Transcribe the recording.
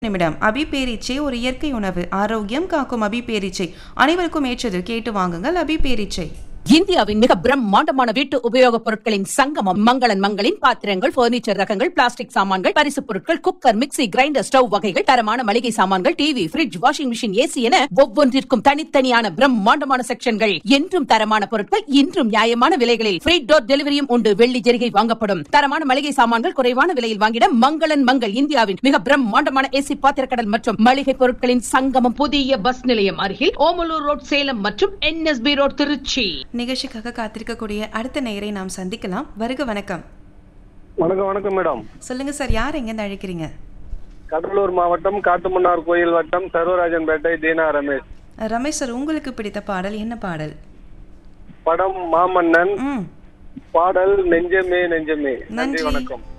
நிமிடம் அபி பேரீச்சை ஒரு இயற்கை உணவு ஆரோக்கியம் காக்கும் அபி பேரீச்சை அனைவருக்கும் ஏற்றது கேட்டு வாங்குங்கள் அபி பேரீச்சை இந்தியாவின் மிக பிரம்மாண்டமான வீட்டு உபயோகப் பொருட்களின் சங்கமம் மங்களன் மங்களின் பாத்திரங்கள் பர்னிச்சர் ரகங்கள் பிளாஸ்டிக் சாமான்கள் பரிசுப் பொருட்கள் குக்கர் மிக்ஸி கிரைண்டர் ஸ்டவ் வகைகள் தரமான மளிகை சாமான்கள் TV fridge washing machine AC என ஒவ்வொன்றிற்கும் தனித்தனியான பிரம்மாண்டமான செக்ஷன்கள் என்றும் தரமான பொருட்கள் இன்றும் நியாயமான விலைகளில் ஃப்ரீ டோர் டெலிவரியும் உண்டு வெள்ளி ஜெரிகை வாங்கப்படும் தரமான மளிகை சாமான்கள் குறைவான விலையில் வாங்கிட மங்களன் மங்கள் இந்தியாவின் மிக பிரம்மாண்டமான ஏசி பாத்திரக்கடல் மற்றும் மளிகை பொருட்களின் சங்கமம் புதிய பஸ் நிலையம் அருகில் ஓமலூர் ரோட் சேலம் மற்றும் என்எஸ்பி ரோட் திருச்சி நிகழ்ச்சிக்காக காத்திருக்கக்கூடிய அடுத்த நேயரை நாம் சந்திக்கலாம் வருக வணக்கம் வணக்கம் வணக்கம் மேடம் சொல்லுங்க சார் யார் எங்கேருந்து அழைக்கிறீங்க கடலூர் மாவட்டம் காட்டுமன்னார் கோயில் வட்டம் சர்வராஜன்பேட்டை தீனா ரமேஷ் ரமேஷ் சார் உங்களுக்கு பிடித்த பாடல் என்ன பாடல் படம் மாமன்னன் ம் பாடல் நெஞ்சமே நெஞ்சமே நன்றி நன்றி வணக்கம்